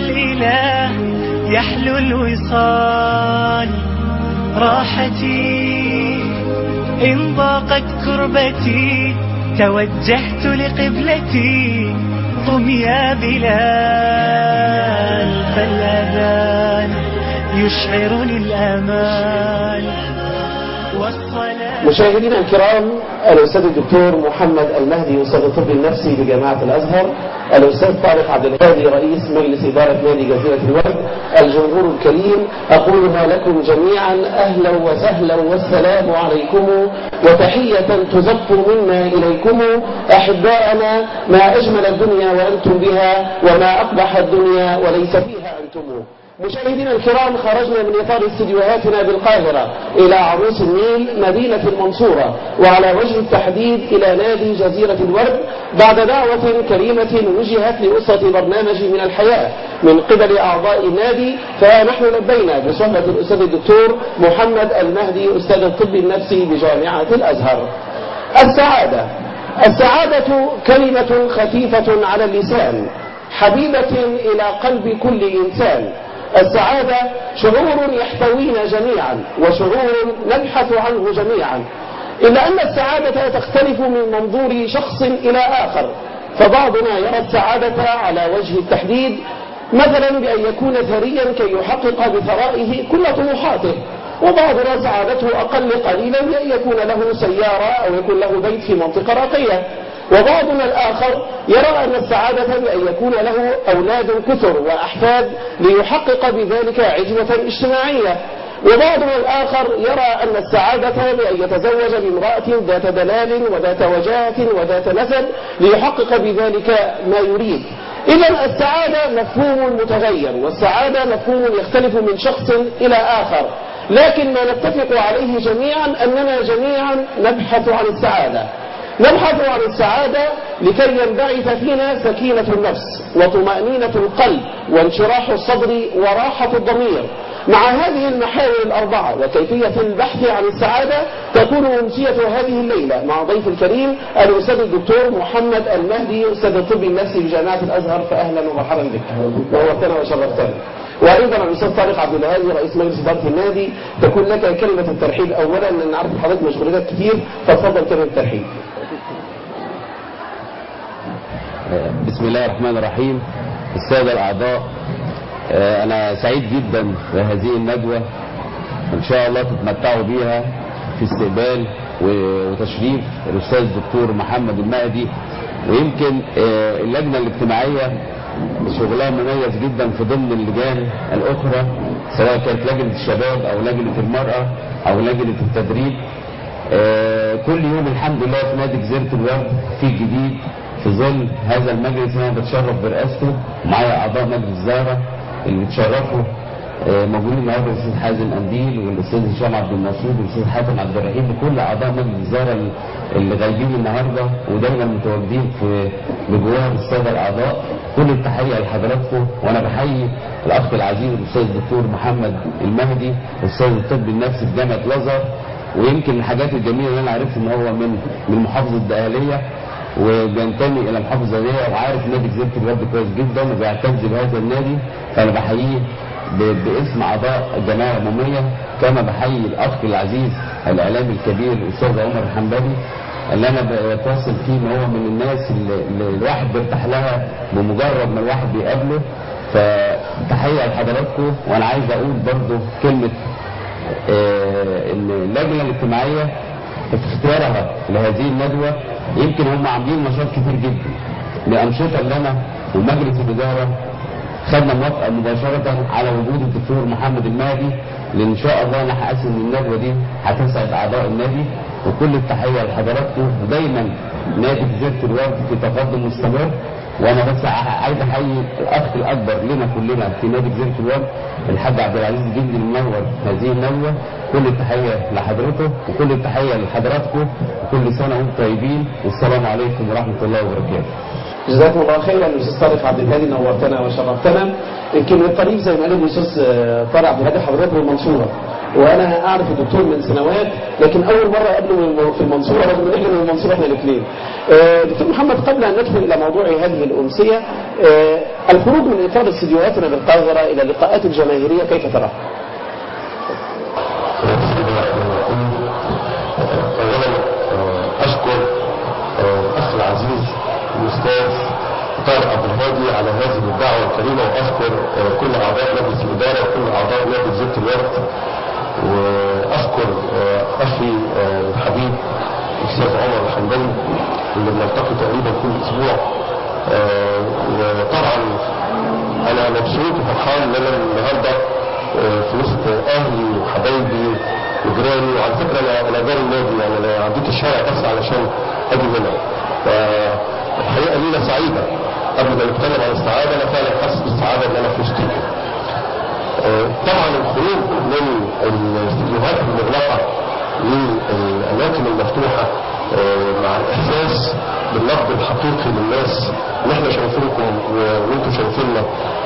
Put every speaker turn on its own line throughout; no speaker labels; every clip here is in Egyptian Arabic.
الإله يحلو الوصال راحتي إن ضاقت كربتي توجهت لقبلتي قم يا بلال فالأذان يشعرني الأمان والصلاة
مشاهدينا الكرام الأستاذ الدكتور محمد المهدي أستاذ الطب النفسي بجامعة الأزهر الأستاذ طارق عبد الهادي رئيس مجلس إدارة نادي جزيرة الورد الجمهور الكريم أقولها لكم جميعا أهلا وسهلا والسلام عليكم وتحية تزق منا إليكم أحباءنا ما أجمل الدنيا وأنتم بها وما أقبح الدنيا وليس فيها أنتم مشاهدينا الكرام خرجنا من إطار استديوهاتنا بالقاهرة إلى عروس النيل مدينة المنصورة وعلى وجه التحديد إلى نادي جزيرة الورد بعد دعوة كريمة وجهت لأسرة برنامج من الحياة من قبل أعضاء النادي فنحن لبينا بصحبة الأستاذ الدكتور محمد المهدي أستاذ الطب النفسي بجامعة الأزهر السعادة السعادة كلمة خفيفة على اللسان حبيبة إلى قلب كل إنسان السعادة شعور يحتوينا جميعا وشعور نبحث عنه جميعا إلا أن السعادة تختلف من منظور شخص إلى آخر فبعضنا يرى السعادة على وجه التحديد مثلا بأن يكون ثريا كي يحقق بثرائه كل طموحاته وبعضنا سعادته أقل قليلا بأن يكون له سيارة أو يكون له بيت في منطقة راقية وبعضنا الآخر يرى أن السعادة بأن يكون له أولاد كثر وأحفاد ليحقق بذلك عزوة اجتماعية وبعضنا الآخر يرى أن السعادة بأن يتزوج بامرأة ذات دلال وذات وجاهة وذات نسب ليحقق بذلك ما يريد إذا السعادة مفهوم متغير والسعادة مفهوم يختلف من شخص إلى آخر لكن ما نتفق عليه جميعا أننا جميعا نبحث عن السعادة نبحث عن السعادة لكي ينبعث فينا سكينة النفس وطمأنينة القلب وانشراح الصدر وراحة الضمير مع هذه المحاور الأربعة وكيفية البحث عن السعادة تكون أمسية هذه الليلة مع ضيف الكريم الأستاذ الدكتور محمد المهدي أستاذ الطب النفسي بجامعة الأزهر فأهلا ومرحبا بك نورتنا وشرفتنا وايضا الاستاذ طارق عبد الهادي رئيس مجلس اداره النادي تكون لك كلمه الترحيب اولا لان عارف حضرتك مشغولات كتير فاتفضل كلمه الترحيب
بسم الله الرحمن الرحيم السادة الأعضاء أنا سعيد جدا بهذه الندوة إن شاء الله تتمتعوا بيها في استقبال وتشريف الأستاذ الدكتور محمد المهدي ويمكن اللجنة الاجتماعية شغلها مميز جدا في ضمن اللجان الأخرى سواء كانت لجنة الشباب أو لجنة المرأة أو لجنة التدريب كل يوم الحمد لله في نادي جزيرة الورد في جديد في ظل هذا المجلس انا بتشرف برئاسته ومعايا اعضاء مجلس الزهره اللي بتشرفوا موجودين النهارده الاستاذ حازم قنديل والاستاذ هشام عبد المنصور والاستاذ حاتم عبد الرحيم وكل اعضاء مجلس الزهره اللي غايبين النهارده ودايما متواجدين في بجوار الساده الاعضاء كل التحيه لحضراتكم وانا بحيي الاخ العزيز الاستاذ الدكتور محمد المهدي استاذ الطب النفسي في جامعه الازهر ويمكن الحاجات الجميله اللي انا عرفت ان هو من من محافظه الدقهليه وبينتمي الى محافظه دي وعارف نادي جزيره الورد كويس جدا وبيعتز بهذا النادي فانا بحييه باسم اعضاء الجمعيه العموميه كما بحيي الاخ العزيز الاعلامي الكبير الاستاذ عمر الحنبلي اللي انا بتواصل فيه ان هو من الناس اللي, اللي الواحد بيرتاح لها بمجرد ما الواحد بيقابله فتحيه لحضراتكم وانا عايز اقول برضو كلمه آه ان اللجنه الاجتماعيه في اختيارها لهذه الندوة يمكن هم عاملين نشاط كتير جدا لأنشطة اللي أنا ومجلس الإدارة خدنا موافقة مباشرة على وجود الدكتور محمد المهدي لأن إن شاء الله أنا حاسس إن الندوة دي هتسعد أعضاء النادي وكل التحية لحضراتكم ودايما نادي جزيرة الورد في تقدم مستمر وانا بس عايز احيي الاخ الاكبر لنا كلنا في نادي جزيره الورد الحاج عبد العزيز جندي المنور هذه الندوه كل التحيه لحضرته وكل التحيه لحضراتكم وكل سنه وانتم طيبين والسلام عليكم ورحمه الله وبركاته.
جزاكم الله خيرا الاستاذ طارق عبد الهادي نورتنا وشرفتنا يمكن الطريق زي ما قال الاستاذ طارق عبد الهادي حضرتك من المنصوره وانا اعرف الدكتور من سنوات لكن اول مره اقابله في المنصوره رغم ان احنا من المنصوره احنا الاثنين. دكتور محمد قبل ان ندخل الى موضوع هذه الامسيه الخروج من إطار استديوهاتنا بالقاهرة إلى اللقاءات الجماهيرية كيف تراه؟
اولا اشكر الاخ العزيز الاستاذ طارق عبد الهادي على هذه الدعوه الكريمه واشكر كل اعضاء مجلس الاداره وكل اعضاء نادي زبط الورد واشكر اخي الحبيب الاستاذ عمر الحمداني اللي بنلتقي تقريبا كل اسبوع وطبعا انا مبسوط وفرحان ان انا النهارده في وسط اهلي وحبايبي وجيراني وعلى فكره انا انا جاري النادي يعني انا عديت الشارع بس علشان اجي هنا فالحقيقه ليله سعيده قبل ما نتكلم عن السعاده انا فعلا حاسس بالسعاده ان انا في وسطكم. طبعا الخروج من الاستديوهات المغلقه للاماكن المفتوحه مع الاحساس بالنقد الحقيقي للناس ان احنا شايفينكم وانتم شايفيننا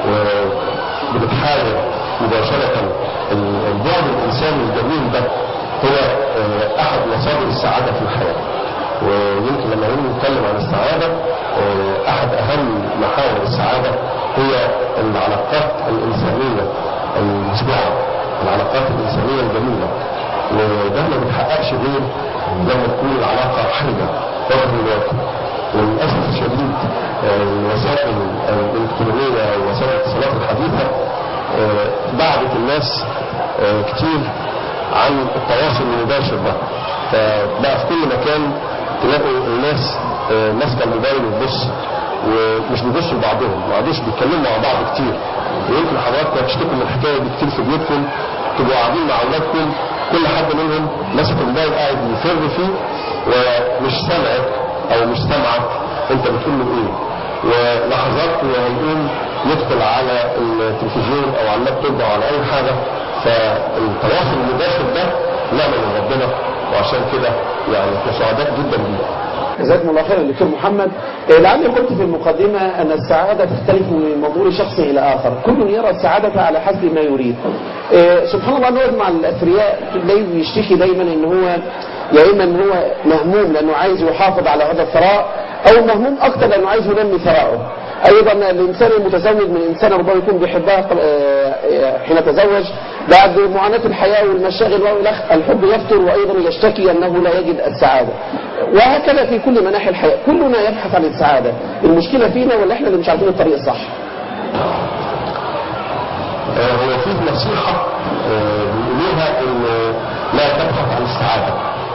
وبنتحاول مباشره البعد الانساني الجميل ده هو احد مصادر السعاده في الحياه ويمكن لما نيجي نتكلم عن السعاده احد اهم محاور السعاده هي العلاقات الانسانيه المشبعه العلاقات الانسانيه الجميله وده ما بيتحققش غير لما تكون العلاقه حيه وجه الواقع وللاسف الشديد الوسائل الالكترونيه ووسائل الاتصالات الحديثه بعدت الناس كتير عن التواصل المباشر ده فبقى في كل مكان تلاقوا الناس ماسكه الموبايل وتبص ومش بيبصوا لبعضهم ما عادوش بيتكلموا مع بعض كتير ويمكن حضراتكم هتشتكوا من الحكايه دي كتير في بيوتكم تبقوا قاعدين مع اولادكم كل حد منهم ماسك الموبايل قاعد يفر فيه ومش سامعك او مش سامعك انت بتقول له ايه ولحظات وهيقوم يدخل على التلفزيون او على اللابتوب او على اي حاجه فالتواصل المباشر ده نعمه من ربنا وعشان كده يعني احنا سعداء جدا بيه
جزاكم الله خيرا دكتور محمد إيه، لعلي قلت في المقدمة أن السعادة تختلف من منظور شخص إلى آخر كل يرى السعادة على حسب ما يريد إيه، سبحان الله نقعد مع الأثرياء تلاقيه يشتكي دايما أن هو يا إما أن هو مهموم لأنه عايز يحافظ على هذا الثراء أو مهموم أكثر لأنه عايز ينمي ثراءه ايضا الانسان المتزوج من انسان ربما يكون بيحبها قبل- آه، حين تزوج بعد معاناه الحياه والمشاغل والى آخره، الحب يفتر وايضا يشتكي انه لا يجد السعاده وهكذا في كل مناحي الحياه كلنا يبحث عن السعاده المشكله فينا ولا احنا اللي مش عارفين الطريق الصح
آه، هو فيه نصيحة آه، بيقولوها ان لا تبحث عن السعادة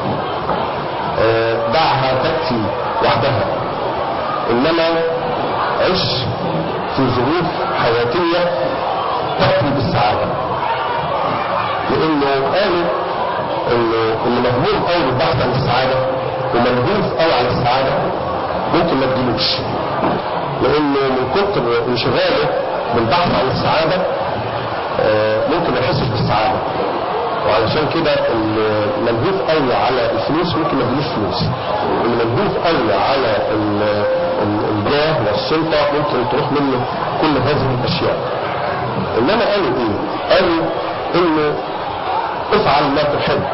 آه، دعها تأتي وحدها انما عش في ظروف حياتية تأتي بالسعادة لانه قالوا انه اللي مهموم قوي بالبحث عن السعادة وملهوف قوي على السعادة ممكن ما تجيلوش لانه من كتر انشغاله بالبحث عن السعادة آه، ممكن ما يحسش بالسعادة وعلشان كده اللي ملهوف قوي على الفلوس ممكن ما يجيلوش فلوس اللي ملهوف قوي على ال- ال- الجاه والسلطة ممكن تروح منه كل هذه الأشياء إنما قالوا إيه؟ قالوا إنه افعل ما تحب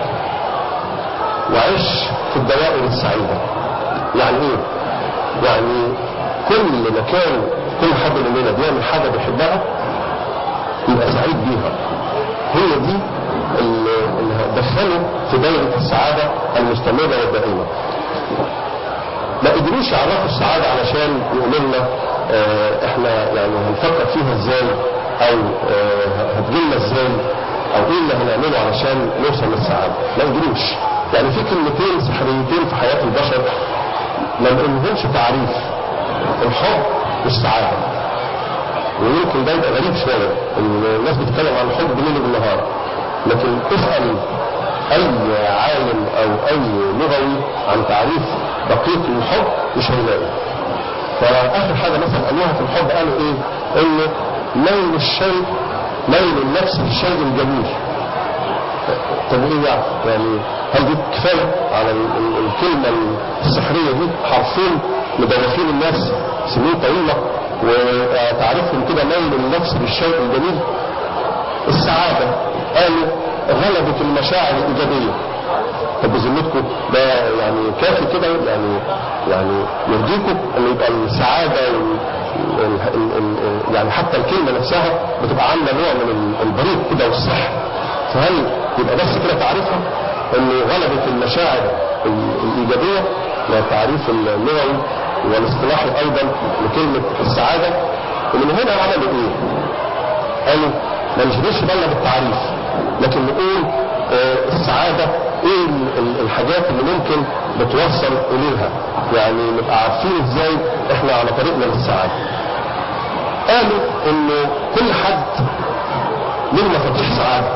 وعيش في الدوائر السعيدة يعني إيه؟ يعني كل مكان كل حد مننا بيعمل حاجة بيحبها يبقى سعيد بيها هي دي اللي اللي هتدخله في دايرة السعادة المستمرة والدائمة ما قدروش يعرفوا السعادة علشان يقولوا لنا آه، احنا يعني هنفكر فيها ازاي او آه، هتجيلنا ازاي او ايه اللي هنعمله علشان نوصل للسعادة ما قدروش يعني في كلمتين سحريتين في حياة البشر ما نقولهمش تعريف الحب والسعادة ويمكن ده يبقى غريب شوية ان الناس بتتكلم عن الحب بالليل وبالنهار لكن اسأل اي عالم او اي لغوي عن تعريف دقيق للحب مش هيلاقي فاخر حاجة مثلا قالوها في الحب قالوا ايه انه ميل الشيء ميل النفس للشيء الجميل طب ايه يعني يعني هل دي كفايه على ال- ال- الكلمه السحريه دي حرفين مدرسين الناس سنين طويله وتعرفهم كده ميل النفس للشيء الجميل السعاده قالوا غلبت المشاعر الايجابيه طب بذمتكم ده يعني كافي كده يعني يعني يرضيكم ان يبقى السعاده وال- ال- ال- ال- يعني حتى الكلمه نفسها بتبقى عامله نوع من ال- البريق كده والصح فهل يبقى بس كده تعريفها ان غلبت المشاعر ال- الايجابيه ده التعريف اللغوي والاصطلاحي ايضا لكلمه السعاده ومن هنا عملوا ايه؟ قالوا ما نشغلش بالنا بالتعريف لكن نقول آه، السعادة ايه ال- ال- الحاجات اللي ممكن بتوصل اليها يعني نبقى عارفين ازاي احنا على طريقنا للسعادة قالوا انه كل حد له مفاتيح سعادة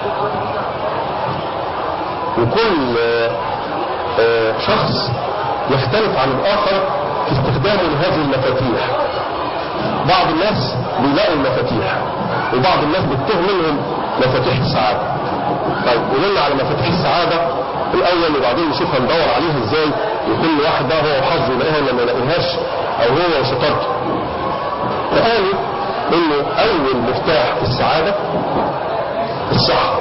وكل آه، آه، شخص يختلف عن الاخر في استخدامه لهذه المفاتيح بعض الناس بيلاقوا المفاتيح وبعض الناس بتتوه منهم مفاتيح السعادة طيب قولنا على مفاتيح السعادة الأول وبعدين نشوف هندور عليها ازاي وكل واحد بقى هو وحظه يلاقيها ولا ما يلاقيهاش أو هو وشطارته فقالوا إنه أول مفتاح في السعادة الصحة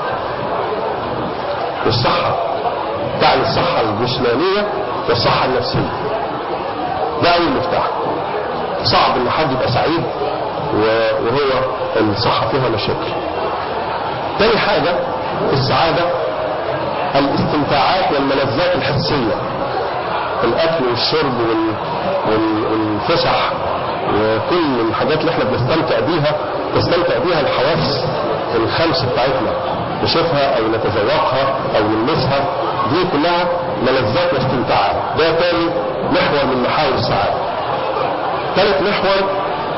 والصحة تعني الصحة الجسمانية والصحة النفسية ده أول مفتاح صعب ان حد يبقى سعيد و- وهو الصحة فيها مشاكل تاني حاجة في السعادة الاستمتاعات والملذات الحسية الأكل والشرب وال... وال... والفسح وكل الحاجات اللي احنا بنستمتع بيها تستمتع بيها الحواس الخمس بتاعتنا نشوفها او نتذوقها او نلمسها دي كلها ملذات واستمتاعات ده تاني محور من محاور السعادة ثالث محور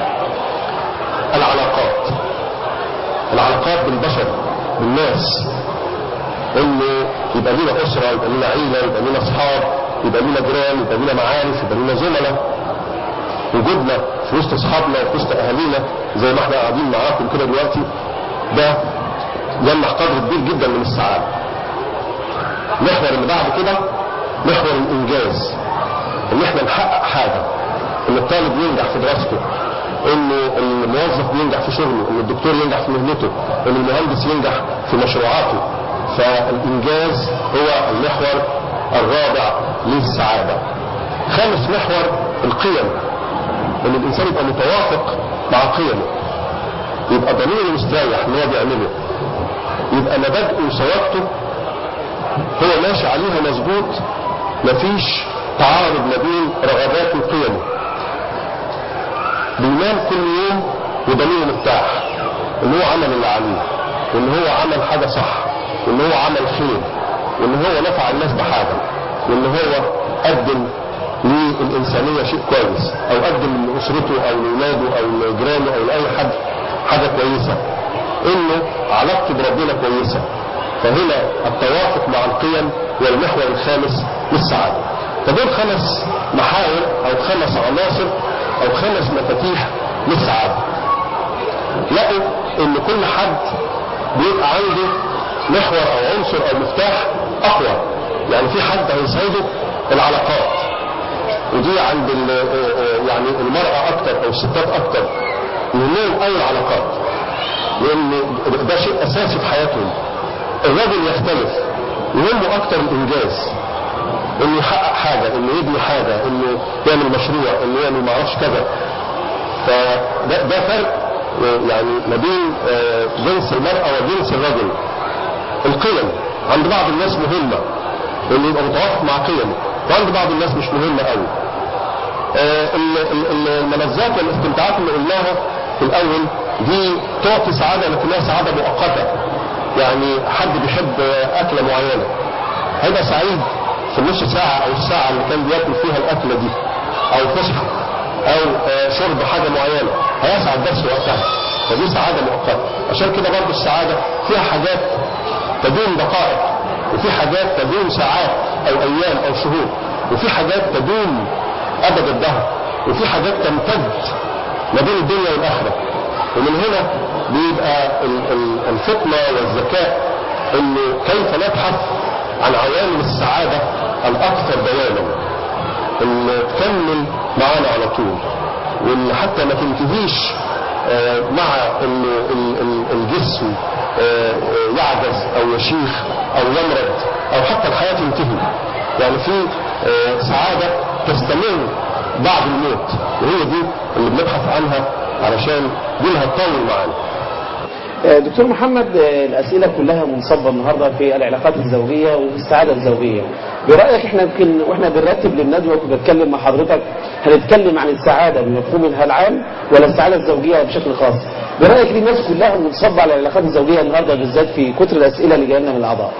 العلاقات العلاقات بالبشر بالناس انه يبقى لنا اسره يبقى لنا عيله يبقى لنا اصحاب يبقى لنا جيران يبقى لنا معارف يبقى لنا زملاء وجودنا في وسط اصحابنا وفي وسط اهالينا زي ما احنا قاعدين معاكم كده دلوقتي ده يمنح قدر كبير جدا من السعاده المحور اللي بعد كده محور الانجاز ان احنا نحقق حاجه ان الطالب ينجح في دراسته انه الموظف ينجح في شغله ان الدكتور ينجح في مهنته ان المهندس ينجح في مشروعاته فالانجاز هو المحور الرابع للسعاده خامس محور القيم ان الانسان يبقى متوافق مع قيمه يبقى ضميره مستريح ان هو بيعمله يبقى مبادئه وثوابته هو ماشي عليها مظبوط مفيش تعارض ما بين رغباته وقيمه بينام كل يوم وضميره مرتاح ان هو عمل اللي عليه وان هو عمل حاجه صح وان هو عمل خير وان هو نفع الناس بحاجه وان هو قدم للإنسانية شيء كويس أو قدم لأسرته أو لأولاده أو لجيرانه أو لأي حد حاجة كويسة إنه علاقته بربنا كويسة فهنا التوافق مع القيم والمحور الخامس للسعادة فدول خمس محاور أو خمس عناصر أو خمس مفاتيح للسعادة لقوا إن كل حد بيبقى عنده محور أو عنصر أو مفتاح أقوى يعني في حد هيسعده العلاقات ودي عند يعني المرأة أكتر أو الستات أكتر يهمهم أي العلاقات لأن ده شيء أساسي في حياتهم الرجل يختلف يهمه أكتر الإنجاز إنه يحقق حاجة إنه يبني حاجة إنه يعمل مشروع إنه يعمل معرفش كذا فده ده فرق يعني ما بين جنس المرأة وجنس الرجل القيم عند بعض الناس مهمة إنه يبقى متوافق مع قيمه وعند بعض الناس مش مهمة قوي آه الملذات والاستمتاعات اللي قلناها في الاول دي تعطي سعادة لكنها سعادة مؤقتة يعني حد بيحب اكلة معينة هيبقى سعيد في النص ساعة او الساعة اللي كان بياكل فيها الاكلة دي او فسحة او آه شرب حاجة معينة هيسعد بس وقتها فدي سعادة مؤقتة عشان كده برضه السعادة فيها حاجات تدوم دقائق وفي حاجات تدوم ساعات او ايام او شهور وفي حاجات تدوم ابد الدهر وفي حاجات تمتد ما بين الدنيا والاخره ومن هنا بيبقى الفطنه والذكاء انه كيف نبحث عن عوامل السعاده الاكثر دواما اللي تكمل معانا على طول واللي حتى ما تنتهيش مع الجسم آه، آه، يعجز او يشيخ او يمرض او حتى الحياة تنتهي يعني في آه، سعادة تستمر بعد الموت وهي دي اللي بنبحث عنها علشان دينها تطول معانا
آه، دكتور محمد آه، الأسئلة كلها منصبة النهاردة في العلاقات الزوجية وفي السعادة الزوجية برأيك احنا يمكن واحنا بنرتب للندوة كنت بتكلم مع حضرتك هنتكلم عن السعادة بمفهومها العام ولا السعادة الزوجية بشكل خاص برأيك دي الناس كلها منصبة على العلاقات الزوجية النهاردة بالذات في كتر الأسئلة اللي جاية لنا من الأعضاء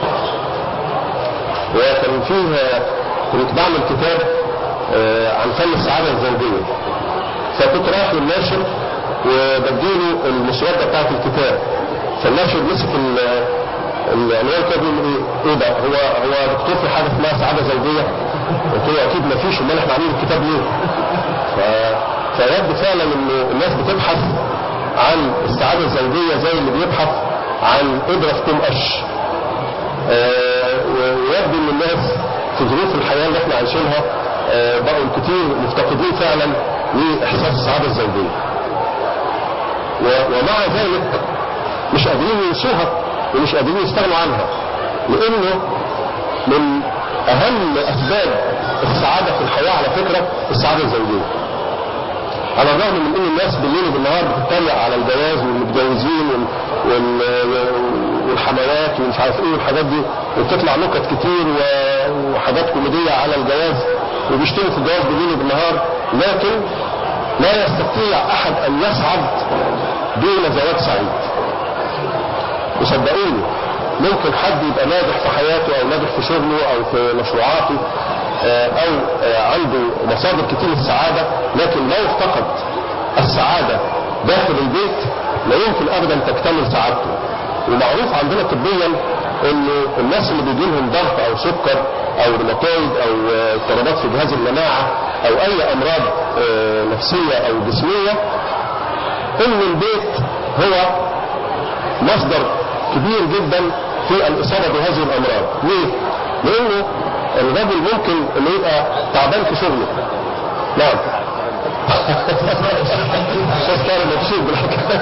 وكان فيه كنت بعمل كتاب آه، عن فن السعادة الزوجية فكنت رايح للناشر وبديله المسودة بتاعت الكتاب فالناشر مسك ال- العنوان كده بيقول ايه ايه ده هو هو دكتور في حاجه اسمها سعاده زوجيه قلت له اكيد ما فيش امال احنا عاملين الكتاب ليه ف... فيبدو فعلا ان الناس بتبحث عن السعاده الزوجيه زي اللي بيبحث عن ابره في كوم قش آه، ويبدو ان الناس في ظروف الحياه اللي احنا عايشينها آه، بقوا كتير مفتقدين فعلا لاحساس السعاده الزوجيه و- ومع ذلك مش قادرين ينسوها ومش قادرين يستغنوا عنها لانه من اهم اسباب السعاده في الحياه على فكره السعاده الزوجيه على الرغم من ان الناس بالليل وبالنهار بتتريق على الجواز والمتجوزين وال... وال... والحملات ومش عارف ايه والحاجات دي وبتطلع نكت كتير و... وحاجات كوميديه على الجواز وبيشتموا في الجواز بالليل وبالنهار لكن لا يستطيع احد ان يسعد دون زواج سعيد وصدقوني ممكن حد يبقى ناجح في حياته او ناجح في شغله او في مشروعاته آه، او آه، عنده مصادر كتير للسعادة لكن لو افتقد السعادة داخل البيت لا يمكن ابدا تكتمل سعادته ومعروف عندنا طبيا ان الناس اللي بيجي لهم ضغط او سكر او روماتويد او آه، اضطرابات في جهاز المناعة او اي امراض آه، نفسية او جسمية ان البيت هو مصدر كبير جدا في الإصابة بهذه الأمراض ليه؟ لأنه الرجل ممكن انه يبقى تعبان في شغله نعم استاذ كان مبسوط بالحكايه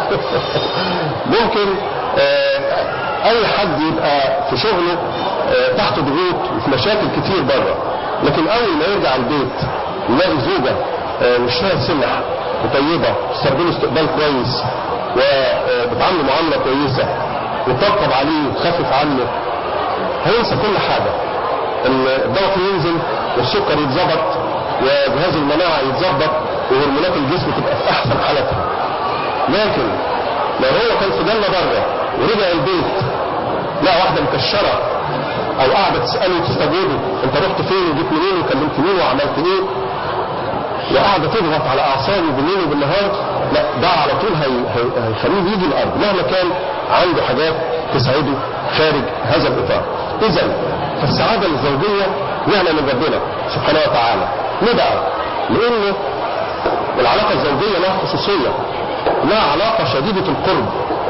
ممكن آه، اي حد يبقى في شغله آه، تحت ضغوط وفي مشاكل كتير بره لكن اول ما يرجع البيت يلاقي زوجه آه، وشها سمح وطيبه تستقبله استقبال كويس وبتعامله معامله كويسه وتطبطب عليه وتخفف عنه هينسى كل حاجه الضغط ينزل والسكر يتظبط وجهاز المناعه يتظبط وهرمونات الجسم تبقى في احسن حالتها لكن لو هو كان في جنه بره ورجع البيت لا واحده مكشره او قاعده تساله وتستجوبه انت رحت فين وجيت منين وكلمت مين وعملت ايه وقاعده تضغط على اعصابه بالليل وبالنهار لا ده على طول هي- هي- هيخليه يجي الارض مهما كان عنده حاجات تساعده خارج هذا الاطار اذا فالسعاده الزوجيه نعمه من ربنا سبحانه وتعالى ليه بقى؟ لانه العلاقه الزوجيه لها خصوصيه لها علاقه شديده القرب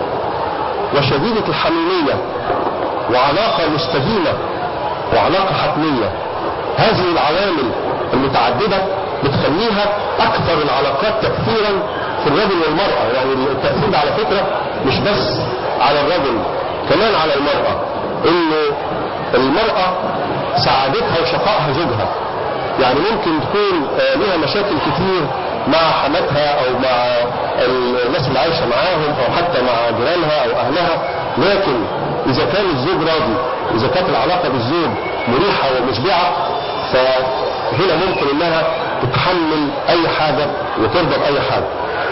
وشديده الحميميه وعلاقه مستديمه وعلاقه حتميه هذه العوامل المتعدده بتخليها اكثر العلاقات تاثيرا في الرجل والمراه يعني التاثير ده على فكره مش بس على الرجل كمان على المراه انه المراه سعادتها وشقائها زوجها يعني ممكن تكون آه، لها مشاكل كتير مع حماتها او مع الناس اللي عايشه معاهم او حتى مع جيرانها او اهلها لكن اذا كان الزوج راضي اذا كانت العلاقه بالزوج مريحه ومشبعه فهنا ممكن انها تتحمل اي حاجه وترضى باي حاجه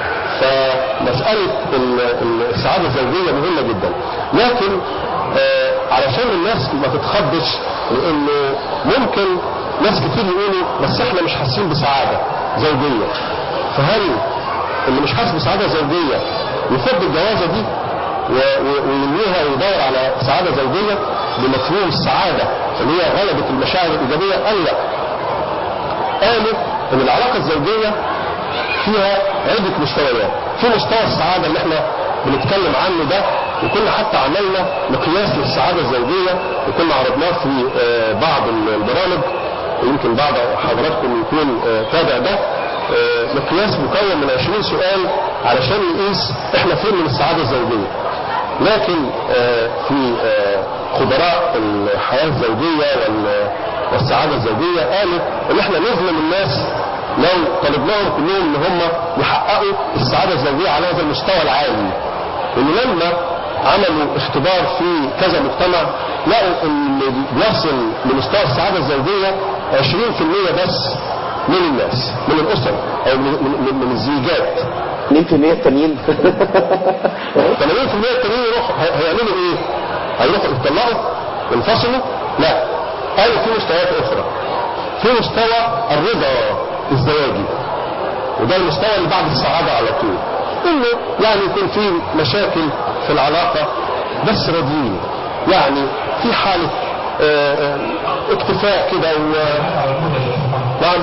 فمسألة ال- ال- السعادة الزوجية مهمة جدا لكن آه علشان الناس ما تتخضش لانه ممكن ناس كتير يقولوا بس احنا مش حاسين بسعادة زوجية فهل اللي مش حاسس بسعادة زوجية يفض الجوازة دي و- و- وينويها ويدور على سعادة زوجية بمفهوم السعادة اللي هي غلبة المشاعر الإيجابية قال لا قالوا ان العلاقة الزوجية فيها عدة مستويات في مستوى السعادة اللي احنا بنتكلم عنه ده وكنا حتى عملنا مقياس للسعادة الزوجية وكنا عرضناه في آه، بعض البرامج ويمكن بعض حضراتكم يكون آه، تابع ده آه، مقياس مكون من 20 سؤال علشان نقيس احنا فين من السعاده الزوجيه لكن آه، في آه، خبراء الحياه الزوجيه وال- والسعاده الزوجيه قالوا ان احنا نظلم الناس لو طلبناهم كلهم ان هم يحققوا السعاده الزوجيه على هذا المستوى العالي ان لما عملوا اختبار في كذا مجتمع لقوا ان اللي بيصل لمستوى السعاده الزوجيه 20% بس من الناس من الاسر او من, من, من الزيجات
2% التانيين
80% التانيين يروحوا هي- هيعملوا ايه؟ هيروحوا يتطلقوا ينفصلوا؟ لا قالوا في مستويات اخرى في مستوى الرضا الزواجي وده المستوى اللي بعد السعاده على طول انه يعني يكون في مشاكل في العلاقه بس راضيين يعني في حاله آه، آه، اكتفاء كده و نعم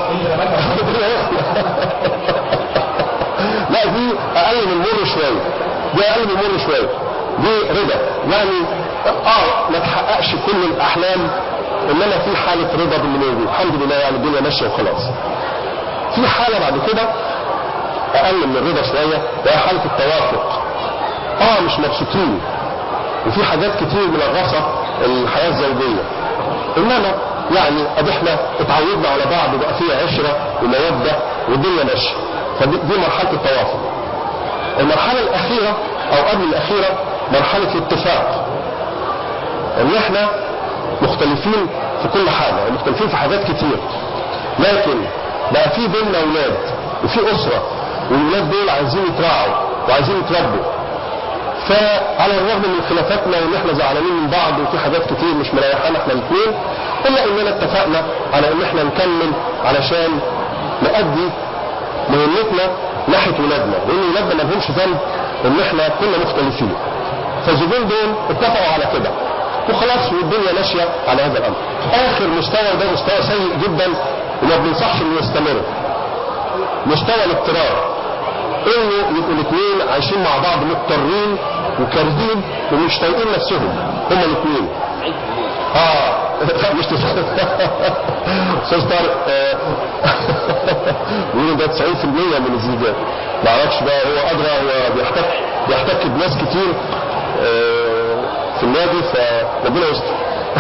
لا دي اقل من مر شويه دي اقل من مر شويه دي رضا يعني اه ما تحققش كل الاحلام انما في حاله رضا باللي موجود الحمد لله يعني الدنيا ماشيه وخلاص في حاله بعد كده اقل من الرضا شويه وهي حاله التوافق اه مش مبسوطين وفي حاجات كتير منغصه الحياه الزوجيه انما يعني ادي احنا اتعودنا على بعض وبقى فيه عشره وموده والدنيا ماشيه فدي دي مرحله التوافق المرحله الاخيره او قبل الاخيره مرحله الاتفاق ان احنا مختلفين في كل حاجه ومختلفين في حاجات كتير لكن بقى في بيننا اولاد وفي اسره والولاد دول عايزين يتراعوا وعايزين يتربوا فعلى الرغم من خلافاتنا وان احنا زعلانين من بعض وفي حاجات كتير مش مريحانا احنا الاثنين الا اننا اتفقنا على ان احنا نكمل علشان نأدي مهمتنا ناحيه ولادنا لان ولادنا ما لهمش ذنب ان احنا كنا مختلفين فالزوجين دول اتفقوا على كده وخلاص والدنيا ماشيه على هذا الامر اخر مستوى ده مستوى سيء جدا وما بننصحش انه يستمر مستوى الاضطرار انه يبقوا الاثنين عايشين مع بعض مضطرين وكارهين ومش طايقين نفسهم هما الاثنين اه لا مش تس- استاذ طارق آه، بيقولوا ده 90% من الزيجات ما اعرفش بقى هو ادرى هو بيحتك بيحتك بناس كتير آه، في النادي فربنا يستر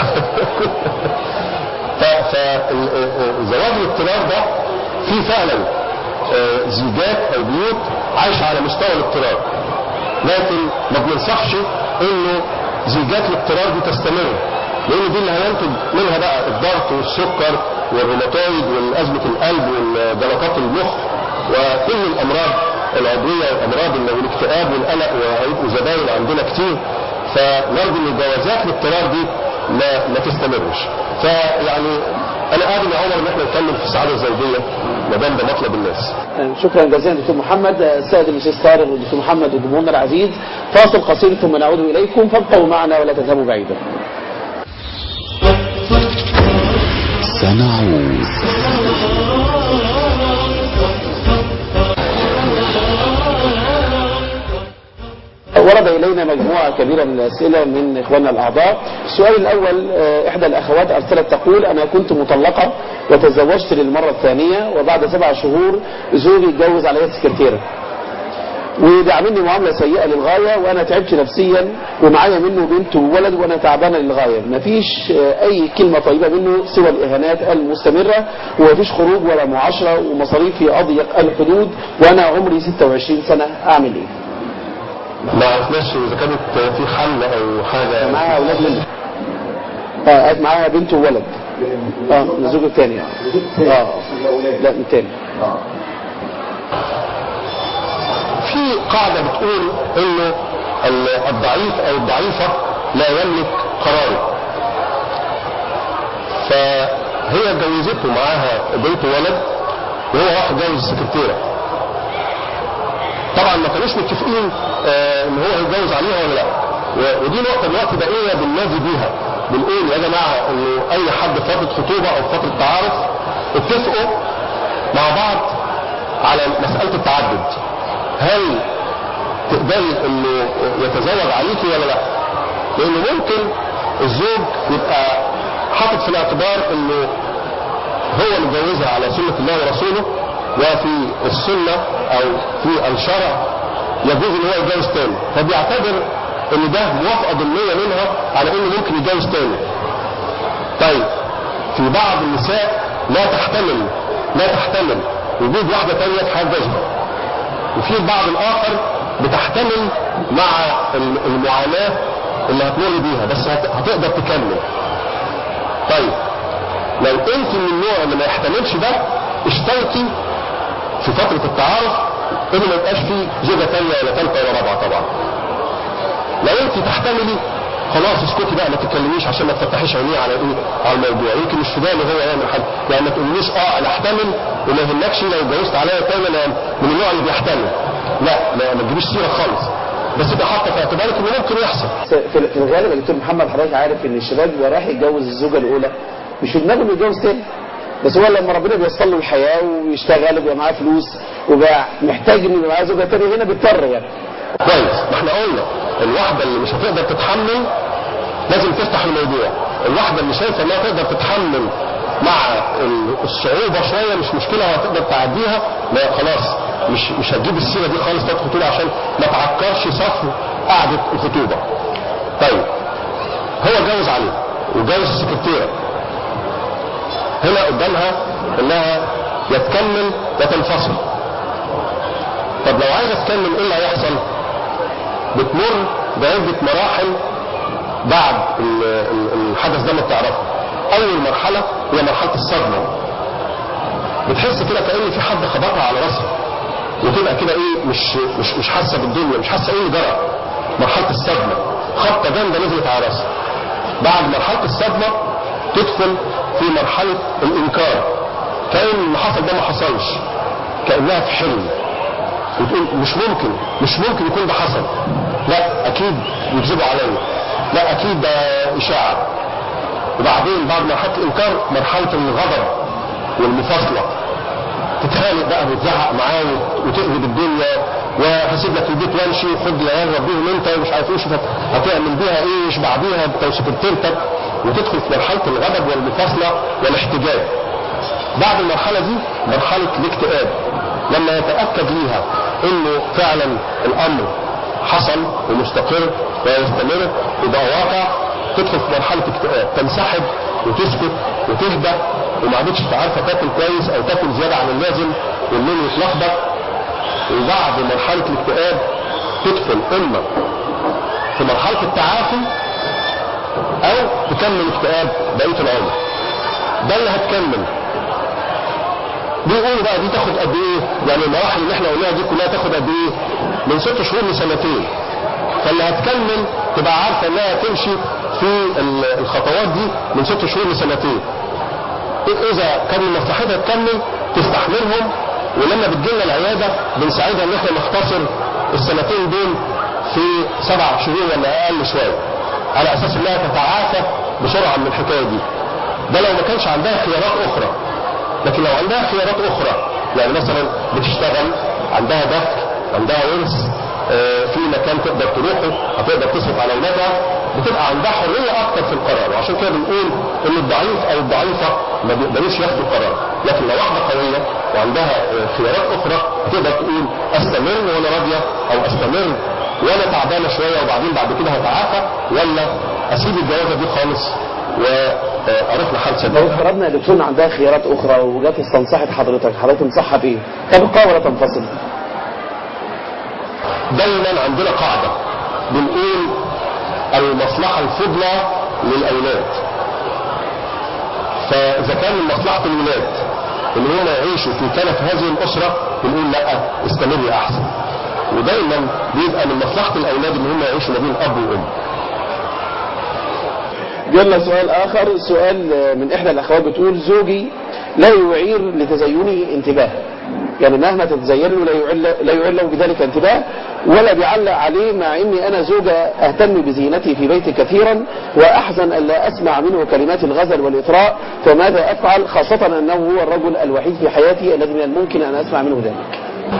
فزواج الاضطرار ده في فعلا آه، زيجات او بيوت عايشه على مستوى الاضطرار لكن ما بننصحش انه زيجات الاضطرار دي تستمر لان دي اللي هينتج منها بقى الضغط والسكر والروماتويد والازمه القلب والجلطات المخ وكل الامراض العضويه والامراض اللي- والاكتئاب والقلق وهيبقوا زباين عندنا كتير فنرجو ان الجوازات الاضطرار دي ما, ما تستمرش فيعني انا قادر يا عمر ان احنا نكمل في السعاده الزوجيه ما دام ده مطلب الناس
شكرا جزيلا دكتور محمد السيد الاستاذ طارق والدكتور محمد وجمهورنا العزيز فاصل قصير ثم نعود اليكم فابقوا معنا ولا تذهبوا بعيدا
سنعود
ورد إلينا مجموعة كبيرة من الأسئلة من إخواننا الأعضاء السؤال الأول آه، إحدى الأخوات أرسلت تقول أنا كنت مطلقة وتزوجت للمرة الثانية وبعد سبع شهور زوجي اتجوز عليا سكرتيرة وبيعاملني معاملة سيئة للغاية وأنا تعبت نفسيا ومعايا منه بنت وولد وأنا تعبانة للغاية مفيش آه، أي كلمة طيبة منه سوى الإهانات المستمرة ومفيش خروج ولا معاشرة ومصاريفي أضيق الحدود وأنا عمري 26 سنة أعمل إيه؟
ما عرفناش اذا كانت في حل او حاجه
معاها اولاد منه اه قاعد معاها بنت وولد اه من الزوج الثاني اه لا من الثاني
في قاعده بتقول انه ال- الضعيف او الضعيفه لا يملك قراره فهي جوزته معاها بنت وولد وهو راح جوز سكرتيره طبعا ما كانوش متفقين آه، ان هو هيتجوز عليها ولا لا و- ودي نقطه دلوقتي بقينا بننادي بيها بنقول يا جماعه انه اي حد في فتره خطوبه او فتره تعارف اتفقوا مع بعض على مساله التعدد هل تقبلي انه يتزوج عليكي ولا لا لانه ممكن الزوج يبقى حاطط في الاعتبار انه هو اللي متجوزها على سنة الله ورسوله وفي السنة او في الشرع يجوز ان هو يتجوز تاني فبيعتبر ان ده موافقه ضمنيه منها على انه ممكن يتجوز تاني طيب في بعض النساء لا تحتمل لا تحتمل وجود واحده تانيه في حياه جوزها وفي البعض الاخر بتحتمل مع ال- المعاناه اللي هتمر بيها بس هت- هتقدر تكمل طيب لو انت من النوع اللي ما يحتملش ده اشترطي في فترة التعارف ان ما يبقاش فيه زوجة تانية ولا تالتة ولا رابعة طبعا لو انت تحتملي خلاص اسكتي بقى ما تتكلميش عشان ما تفتحيش عينيه على ايه على الموضوع يمكن مش في باله هو يعمل حاجه يعني ما تقوليش اه انا احتمل وما يهمكش لو اتجوزت عليا تاني انا من النوع اللي بيحتمل لا لا ما تجيبيش سيره خالص بس يبقى حاطه في اعتبارك انه ممكن يحصل
في في الغالب يا دكتور محمد حضرتك عارف ان الشباب بيبقى رايح يتجوز الزوجه الاولى مش في دماغه انه يتجوز تاني بس هو لما ربنا بيوصل له الحياه ويشتغل ويبقى معاه فلوس وبقى محتاج انه يبقى معاه زوجه تانيه هنا بيضطر يعني
كويس ما احنا قلنا الواحده اللي مش هتقدر تتحمل لازم تفتح الموضوع الواحده اللي شايفه انها تقدر تتحمل مع ال- الصعوبه شويه مش مشكله وهتقدر تعديها لا خلاص مش مش هتجيب السيره دي خالص بتاعت الخطوبه عشان ما تعكرش صفو قعده الخطوبه طيب هو اتجوز عليه واتجوز السكرتيره هنا قدامها انها يا تكمل يا تنفصل طب لو عايزه تكمل ايه اللي هيحصل بتمر بعدة مراحل بعد ال- ال- الحدث ده ما بتعرفه اول مرحلة هي مرحلة الصدمة بتحس كده كأن في حد خبطها على راسها وتبقى كده ايه مش مش مش حاسه بالدنيا مش حاسه ايه اللي جرى مرحله الصدمه خبطه جامده نزلت على راسها بعد مرحله الصدمه تدخل في مرحله الانكار كأن اللي حصل ده ما حصلش كأنها في حلم وتقول مش ممكن مش ممكن يكون ده حصل لا اكيد يكذبوا عليا لا اكيد ده اشاعه وبعدين بعد مرحله الانكار مرحله الغضب والمفاصله تتخانق بقى وتزعق معاه وت- وتقلب الدنيا وهسيب لك البيت وامشي وخد العيال ربيهم انت ومش عارف ايه شوف هتعمل بيها ايه اشبع بيها انت وسكرتيرتك وتدخل في مرحله الغضب والمفاصله والاحتجاج بعد المرحله دي مرحله الاكتئاب لما يتاكد ليها انه فعلا الامر حصل ومستقر ويستمر وبقى واقع تدخل في مرحله اكتئاب تنسحب وتسكت وتهدى وما عادتش عارفه تاكل كويس او تاكل زياده عن اللازم والنوم يتلخبط وبعد مرحله الاكتئاب تدخل اما في مرحله التعافي او تكمل اكتئاب بقيه العمر ده اللي هتكمل بيقولوا بقى دي تاخد قد ايه يعني المراحل اللي احنا قلناها دي كلها تاخد قد ايه من ست شهور لسنتين فاللي هتكمل تبقى عارفه انها تمشي في ال- الخطوات دي من ست شهور لسنتين اذا كان من مصلحتها تكمل تستحملهم ولما بتجيلنا العياده بنساعدها ان احنا نختصر السنتين دول في سبع شهور ولا اقل شويه على اساس انها تتعافى بسرعه من الحكايه دي ده لو ما كانش عندها خيارات اخرى لكن لو عندها خيارات اخرى يعني مثلا بتشتغل عندها دخل عندها ورث آه، في مكان تقدر تروحه هتقدر تصرف على اولادها بتبقى عندها حريه اكتر في القرار وعشان كده بنقول ان الضعيف او الضعيفه ما بيقدروش ياخدوا قرار لكن لو واحده قويه وعندها آه، خيارات اخرى هتقدر تقول استمر وانا راضيه او استمر وانا تعبانه شويه وبعدين بعد كده هتعافى ولا اسيب الجوازه دي خالص واروح لحال
لو
سبيل
افترضنا يا دكتور إن عندها خيارات اخرى وجت استنصحت حضرتك حضرتك تنصحها بايه؟ تبقى ولا تنفصل؟
دايما عندنا قاعدة بنقول المصلحة الفضلى للأولاد فإذا كان من مصلحة الولاد إن هم يعيشوا في كنف هذه الأسرة بنقول لا استمري أحسن ودايما بيبقى من مصلحة الأولاد إن هم يعيشوا ما بين أب وأم
جالنا سؤال آخر سؤال من إحدى الأخوات بتقول زوجي لا يعير لتزيني انتباه يعني مهما تتزين له لا يعل, لا يعل له بذلك انتباه ولا بيعلق عليه مع اني انا زوجة اهتم بزينتي في بيتي كثيرا واحزن الا اسمع منه كلمات الغزل والاطراء فماذا افعل خاصة انه هو الرجل الوحيد في حياتي الذي من الممكن ان اسمع منه ذلك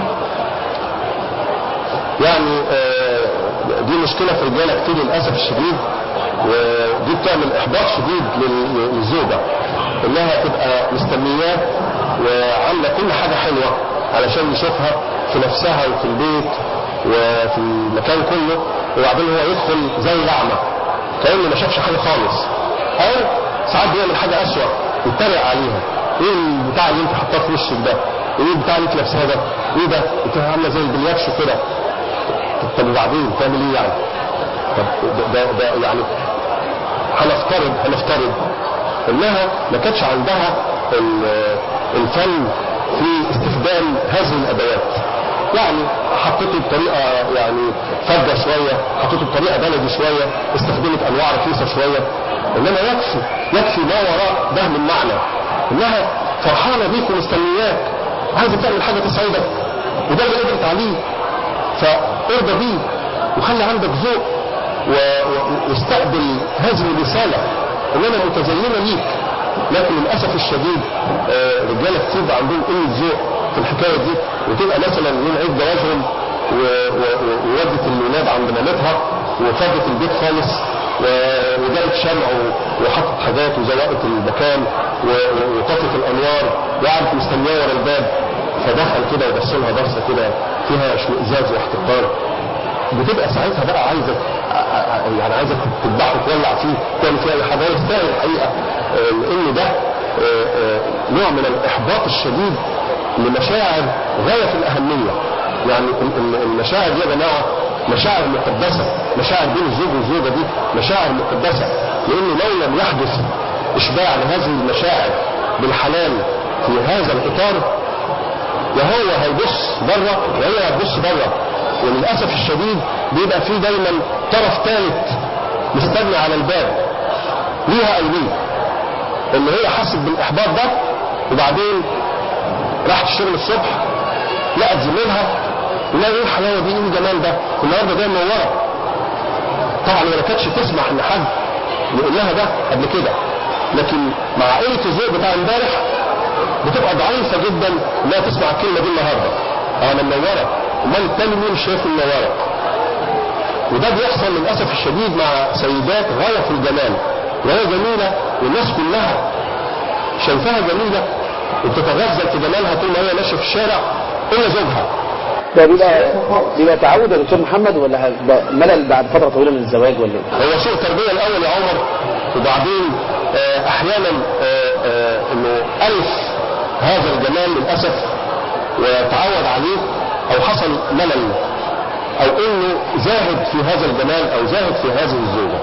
يعني آه، دي مشكلة في الرجالة كتير للأسف الشديد ودي بتعمل إحباط شديد لل- للزوجة إنها تبقى مستنياه وعاملة كل حاجة حلوة علشان يشوفها في نفسها وفي البيت وفي المكان كله وبعدين هو يدخل زي الأعمى كأنه ما شافش حاجة خالص أو ساعات بيعمل حاجة أسوأ يتريق عليها ايه البتاع اللي انت حطاه في وشك ده؟ ايه البتاع اللي انت لابسها ده؟ ايه ده؟ انت عامله زي البلياتشو كده طب وبعدين تعمل ايه يعني؟ طب ده, ده, ده يعني هنفترض هنفترض انها ما كانتش عندها ال- الفن في استخدام هذه الادوات يعني حطيته بطريقه يعني فجه شويه حطيته بطريقه بلدي شويه استخدمت انواع رخيصه شويه انما يكفي يكفي ما وراء ده من معنى انها فرحانه بيك ومستنياك عايزه تعمل حاجه تسعدك وده اللي قدرت عليه فارضى بيه وخلي عندك ذوق و- و- واستقبل هذه الرسالة ان انا متزينة ليك لكن للأسف الشديد آه، رجالة كتير بقى عندهم قلة ذوق في الحكاية دي وتبقى مثلا يوم عيد جوازهم و- و- و- وودت الولاد عند مامتها وفضت البيت خالص و- وجابت شمع و- وحطت حاجات وزوقت المكان و- و- وطفت الانوار وقعدت مستنياه ورا الباب فدخل كده وبص لها بصه كده فيها اشمئزاز واحتقار بتبقى ساعتها بقى عايزه يعني عايزه تذبحه وتولع فيه تعمل فيه اي حاجه يستاهل الحقيقه آه، لان ده آه، آه، نوع من الاحباط الشديد لمشاعر غايه في الاهميه يعني ال- ال- المشاعر دي يا جماعه مشاعر مقدسه مشاعر بين الزوج والزوجه دي مشاعر مقدسه لانه لو لم يحدث اشباع لهذه المشاعر بالحلال في هذا الاطار يا هو هيبص بره يا هي هتبص بره وللاسف الشديد بيبقى فيه دايما طرف ثالث مستني على الباب ليها او ليه اللي هي حست بالاحباط ده وبعدين راحت الشغل الصبح لقت زميلها ولا ايه الحلاوه دي ايه الجمال ده النهارده جايه منوره طبعا هي ما كانتش تسمح ان حد يقول لها ده قبل كده لكن مع قله الذوق بتاع امبارح بتبقى ضعيفه جدا انها تسمع الكلمه دي النهارده اه انا منوره امال التاني مين شايف منوره وده بيحصل للاسف الشديد مع سيدات غايه في الجمال وهي جميله والناس كلها شايفاها جميله وبتتغزل في جمالها طول ما هي ماشيه في الشارع الا زوجها
ده بيبقى بيبقى تعود يا دكتور محمد ولا هيبقى ملل بعد فتره طويله من الزواج ولا ايه؟
هو سوء تربية الأول يا عمر وبعدين آه، أحيانا آه، آه، إنه ألف هذا الجمال للأسف وتعود عليه أو حصل ملل أو إنه زاهد في هذا الجمال أو زاهد في هذه الزوجة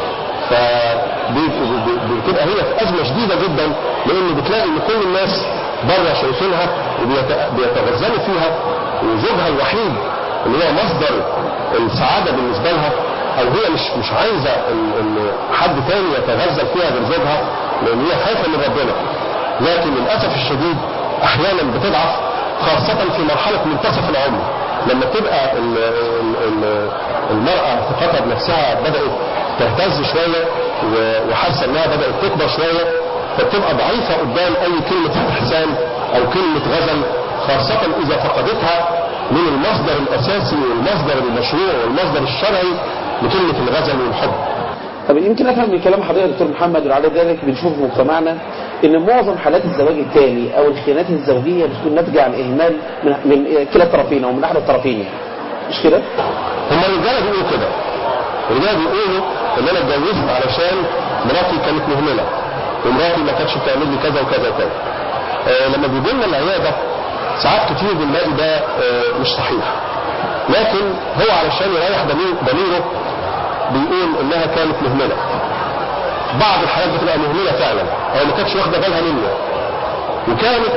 فبتبقى هي في أزمة شديدة جدا لأن بتلاقي إن كل الناس بره شايفينها وبيتغزلوا فيها وزوجها الوحيد اللي هو مصدر السعادة بالنسبة لها أو هي مش مش عايزة إن إن حد تاني يتغزل فيها غير زوجها لأن هي خايفة من ربنا لكن للأسف الشديد أحيانا بتضعف خاصة في مرحلة منتصف العمر لما تبقى ال- ال- ال- المرأة ثقتها بنفسها بدأت تهتز شوية و- وحاسة إنها بدأت تكبر شوية فبتبقى ضعيفة قدام أي كلمة استحسان أو كلمة غزل خاصة إذا فقدتها من المصدر الأساسي والمصدر المشروع والمصدر الشرعي لكلمة الغزل والحب
طب يمكن افهم من كلام حضرتك يا دكتور محمد وعلى ذلك بنشوف في مجتمعنا ان معظم حالات الزواج الثاني او الخيانات الزوجيه بتكون ناتجه عن اهمال من, من كلا الطرفين او من احد الطرفين يعني مش كده؟
هم الرجاله بيقولوا كده الرجاله بيقولوا ان انا اتجوزت علشان مراتي كانت مهمله ومراتي ما كانتش بتعمل لي كذا وكذا وكذا آه لما بيجي لنا العياده ساعات كتير بنلاقي ده آه مش صحيح لكن هو علشان يريح ضمير- ضميره بيقول انها كانت مهمله بعض الحالات بتبقى مهمله فعلا او ما كانتش واخده بالها منه وكانت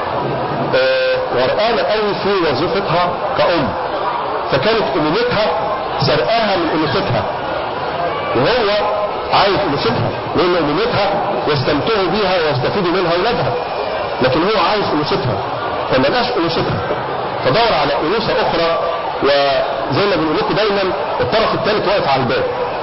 آه، غرقانه قوي في وظيفتها كأم فكانت أمومتها سرقاها من أنوثتها وهو عايز أنوثتها لأن أمومتها يستمتعوا بيها ويستفيدوا منها أولادها لكن هو عايز أنوثتها فما لقاش أنوثتها فدور على أنوثة أخرى وزي ما بنقول لكم دايما الطرف الثالث واقف على الباب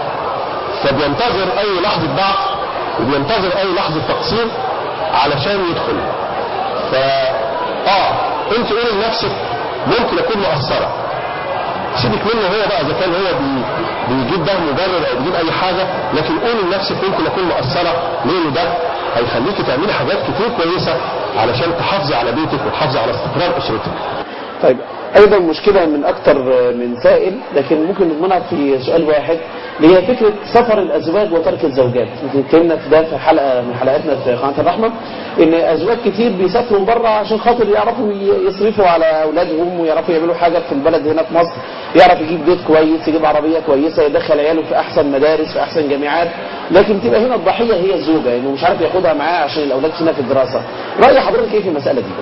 فبينتظر أي لحظة ضعف وبينتظر أي لحظة تقصير علشان يدخل فا اه انت قولي لنفسك ممكن اكون مقصره سيبك منه هو بقى اذا كان هو بي بيجيب ده مبرر او بيجيب اي حاجه لكن قولي لنفسك ممكن اكون مقصره لان ده هيخليكي تعملي حاجات كتير كويسه علشان تحافظي على بيتك وتحافظي على استقرار اسرتك
طيب ايضا مشكله من اكثر من سائل لكن ممكن نضمنها في سؤال واحد اللي هي فكره سفر الازواج وترك الزوجات يمكن اتكلمنا في ده في حلقه من حلقاتنا في قناه الرحمه ان ازواج كتير بيسافروا بره عشان خاطر يعرفوا ي- يصرفوا على اولادهم ويعرفوا يعملوا حاجه في البلد هنا في مصر يعرف يجيب بيت كويس يجيب عربيه كويسه يدخل عياله في احسن مدارس في احسن جامعات لكن تبقى هنا الضحيه هي الزوجه انه مش عارف ياخدها معاه عشان الاولاد هنا في الدراسه راي حضرتك ايه في المساله دي؟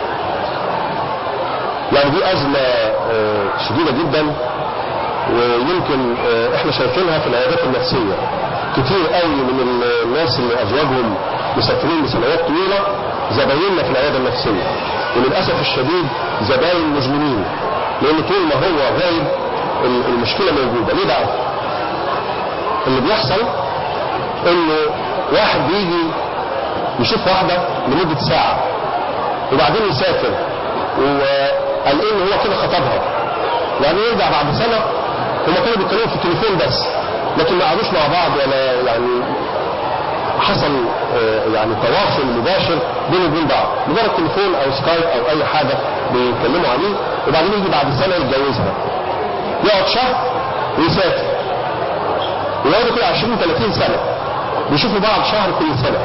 يعني دي أزمة آه، شديدة جدا ويمكن آه، احنا شايفينها في العيادات النفسية كتير قوي من الناس اللي أزواجهم مسافرين لسنوات طويلة زبايننا في العيادة النفسية وللأسف الشديد زباين مزمنين لأن طول ما هو غايب ال- المشكلة موجودة ليه بقى؟ اللي بيحصل انه واحد بيجي يشوف واحدة لمدة ساعة وبعدين يسافر وقال ان هو كده خطبها وبعدين يرجع بعد سنة هما كانوا بيتكلموا في التليفون بس لكن ما قعدوش مع بعض ولا يعني حصل آه، يعني تواصل مباشر بينه وبين بعض مجرد تليفون او سكايب او اي حاجة بيتكلموا عليه وبعدين يجي بعد سنة يتجوزها يقعد شهر ويسافر ويقعدوا كده 20 30 سنة بيشوفوا بعض شهر كل سنة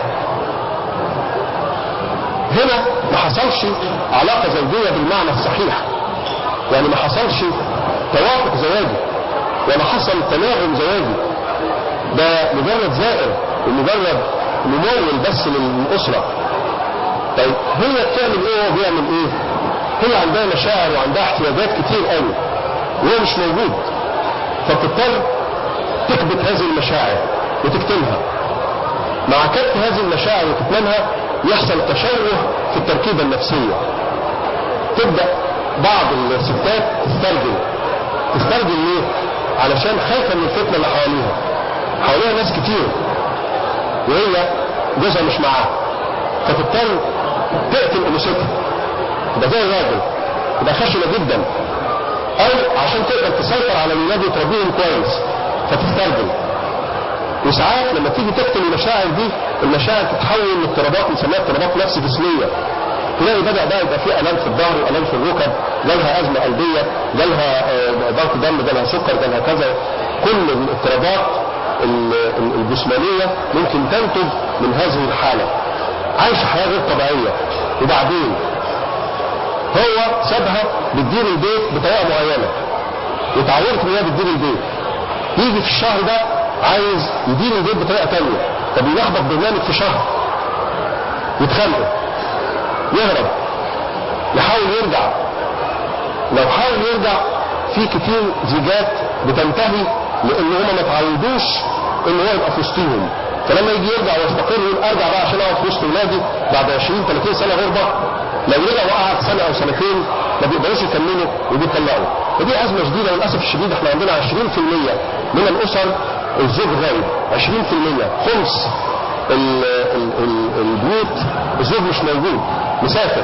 هنا ما حصلش علاقة زوجية بالمعنى الصحيح يعني ما حصلش توافق زواجي ولا حصل تناغم زواجي ده مجرد زائر ومجرد ممول بس للأسرة طيب هي بتعمل ايه وهو بيعمل ايه هي عندها مشاعر وعندها احتياجات كتير قوي وهو مش موجود فبتضطر تكبت هذه المشاعر وتكتمها مع كبت هذه المشاعر وكتمانها يحصل تشوه في التركيبة النفسية تبدأ بعض الستات تسترجل تسترجل ليه؟ علشان خايفة من الفتنة اللي حواليها حواليها ناس كتير وهي جوزها مش معاها فتضطر تقتل انوثتها تبقى زي الراجل تبقى خشنة جدا او عشان تقدر تسيطر على الولاد وتربيهم كويس فتسترجل وساعات لما تيجي تقتل المشاعر دي المشاعر تتحول لاضطرابات نسميها اضطرابات نفس جسميه تلاقي بدا بقى يبقى في الام في الظهر والام في الركب جالها ازمه قلبيه جالها آه، ضغط دم جالها سكر جالها كذا كل الاضطرابات ال- ال- الجسمانيه ممكن تنتج من هذه الحاله عايشه حياه غير طبيعيه وبعدين هو سابها بتدير البيت بطريقه معينه وتعودت ان هي بتدير البيت يجي في الشهر ده عايز يدير البيت بطريقه تانية طب يلخبط برنامج في شهر يتخانقوا يهرب يحاول يرجع لو حاول يرجع في كتير زيجات بتنتهي لان هم ما تعودوش ان هو يبقى في وسطهم فلما يجي يرجع ويستقر يقول ارجع بقى عشان اقعد في وسط ولادي بعد 20 30 سنه غربه لو رجع وقعد سنه او سنتين ما بيقدروش يكملوا وبيطلقوا فدي ازمه شديده للاسف الشديد احنا عندنا 20% من الاسر الزوج غايب 20% خمس ال- ال- ال- البيوت الزوج مش موجود مسافر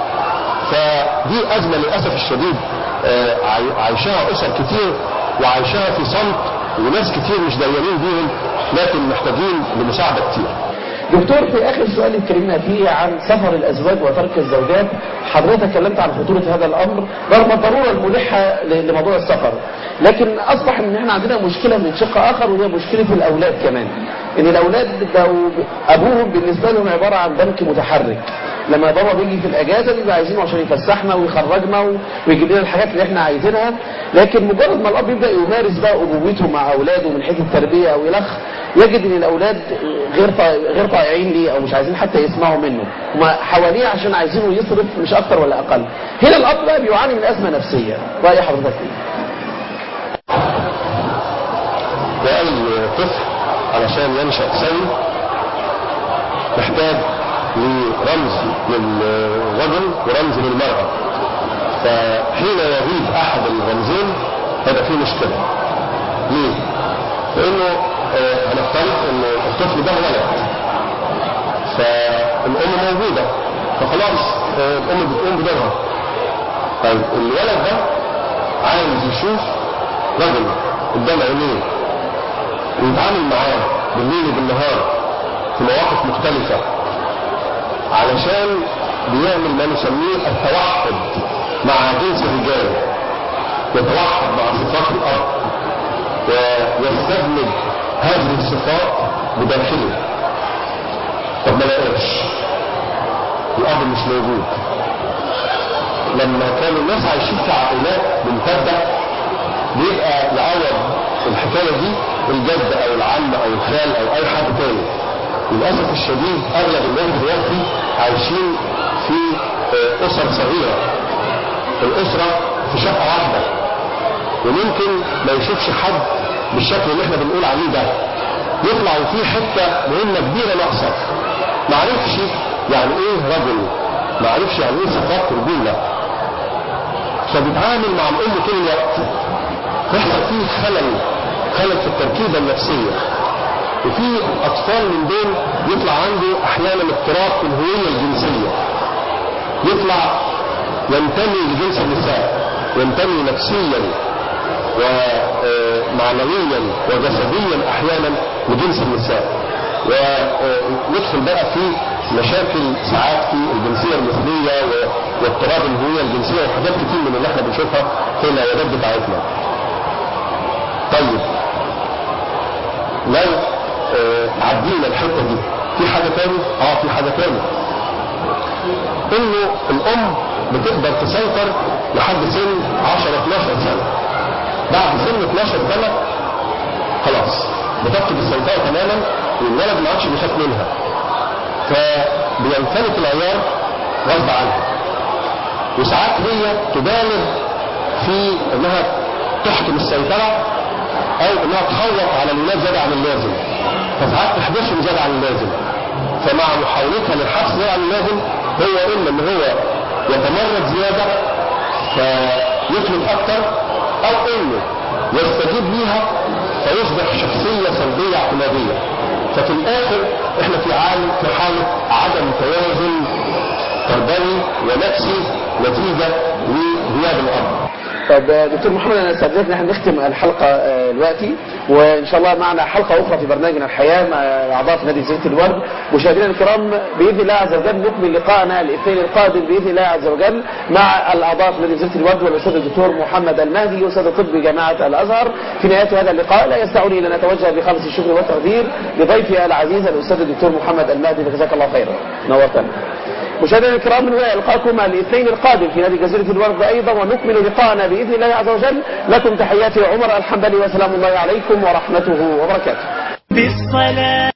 فدي أزمة للأسف الشديد آه، عاي- عايشاها أسر كتير وعايشاها في صمت وناس كتير مش دريانين بيهم لكن محتاجين لمساعدة كتير
دكتور في اخر سؤال اتكلمنا فيه عن سفر الازواج وترك الزوجات حضرتك اتكلمت عن خطوره هذا الامر رغم الضروره الملحه ل- لموضوع السفر لكن اصبح ان احنا عندنا مشكله من شق اخر وهي مشكله الاولاد كمان ان الاولاد بقوا ابوهم بالنسبه لهم عباره عن بنك متحرك لما بابا بيجي في الاجازه بيبقى عايزينه عشان يفسحنا ويخرجنا و- ويجيب لنا الحاجات اللي احنا عايزينها لكن مجرد ما الاب يبدا يمارس بقى ابوته مع اولاده من حيث التربيه او الخ يجد ان الاولاد غير طا- غير طائعين ليه او مش عايزين حتى يسمعوا منه هم حواليه عشان عايزينه يصرف مش اكتر ولا اقل هنا الاب بقى بيعاني من ازمه نفسيه راي حضرتك ايه
وأي طفل علشان ينشأ سوي محتاج لرمز للرجل ورمز للمرأة فحين يغيب أحد الرمزين هذا فيه مشكلة ليه؟ لأنه آه، هنفترض أن الطفل ده ولد فالأم موجودة فخلاص آه، الأم بتقوم بدورها طيب الولد ده عايز يشوف رجل قدام عينيه ويتعامل معاه بالليل وبالنهار في مواقف مختلفة علشان بيعمل ما نسميه التوحد مع جنس الرجال يتوحد مع صفات الأب ويستدمج هذه الصفات بداخله طب ما لقاش الأب مش موجود لما كانوا الناس عايشين في عائلات ممتدة بيبقى يعوض الحكاية دي الجد أو العم أو الخال أو أي حد تاني للأسف الشديد أغلب الناس دلوقتي عايشين في آه، أسر صغيرة الأسرة في شقة واحدة وممكن ما يشوفش حد بالشكل اللي احنا بنقول عليه ده يطلع وفيه حتة مهمة كبيرة ناقصة ما عرفش يعني ايه رجل ما عرفش يعني ايه صفات رجولة فبيتعامل مع الام طول الوقت يحصل فيه خلل خلل في التركيبة النفسية وفي اطفال من دول يطلع عنده احيانا اضطراب في الهوية الجنسية يطلع ينتمي لجنس النساء ينتمي نفسيا ومعنويا وجسديا احيانا لجنس النساء ويدخل بقى في مشاكل ساعات في الجنسيه المثليه و- واضطراب الهويه الجنسيه وحاجات كتير من اللي احنا بنشوفها في العيادات بتاعتنا. طيب لو آه، عدينا الحته دي في حاجه تاني؟ اه في حاجه تاني. انه الام بتقدر تسيطر لحد سن 10 12 سنه بعد سن 12 سنه خلاص بتفقد السيطره تماما والولد ما عادش بيخاف منها فبينفلت العيار غصب عنها وساعات هي تبالغ في انها تحكم السيطره او انها تخوف على الولاد زياده عن اللازم فساعات تحبسهم زياده عن اللازم فمع محاولتها للحبس زياده عن اللازم هو اما ان هو يتمرد زياده فيطلب اكتر او انه يستجيب ليها فيصبح شخصيه سلبيه اعتماديه ففي الاخر احنا في عالم في حاله عدم توازن تربوي ونفسي نتيجه لغياب الاب
طب آه، دكتور محمد انا استاذنك ان احنا نختم الحلقه آه، دلوقتي وان شاء الله معنا حلقه اخرى في برنامجنا الحياه مع اعضاء في نادي زينه الورد مشاهدينا الكرام باذن الله عز وجل نكمل لقائنا الاثنين القادم باذن الله عز وجل مع الاعضاء في نادي زينه الورد والاستاذ الدكتور محمد المهدي استاذ طب جامعه الازهر في نهايه هذا اللقاء لا يسعني ان اتوجه بخالص الشكر والتقدير لضيفي العزيز الاستاذ الدكتور محمد المهدي جزاك الله خيرا نورتنا مشاهدينا الكرام من هنا القاكم الاثنين القادم في نادي جزيره الورد ايضا ونكمل لقاءنا باذن الله عز وجل لكم تحياتي عمر الحنبلي وسلام الله عليكم ورحمته وبركاته
بالصلاة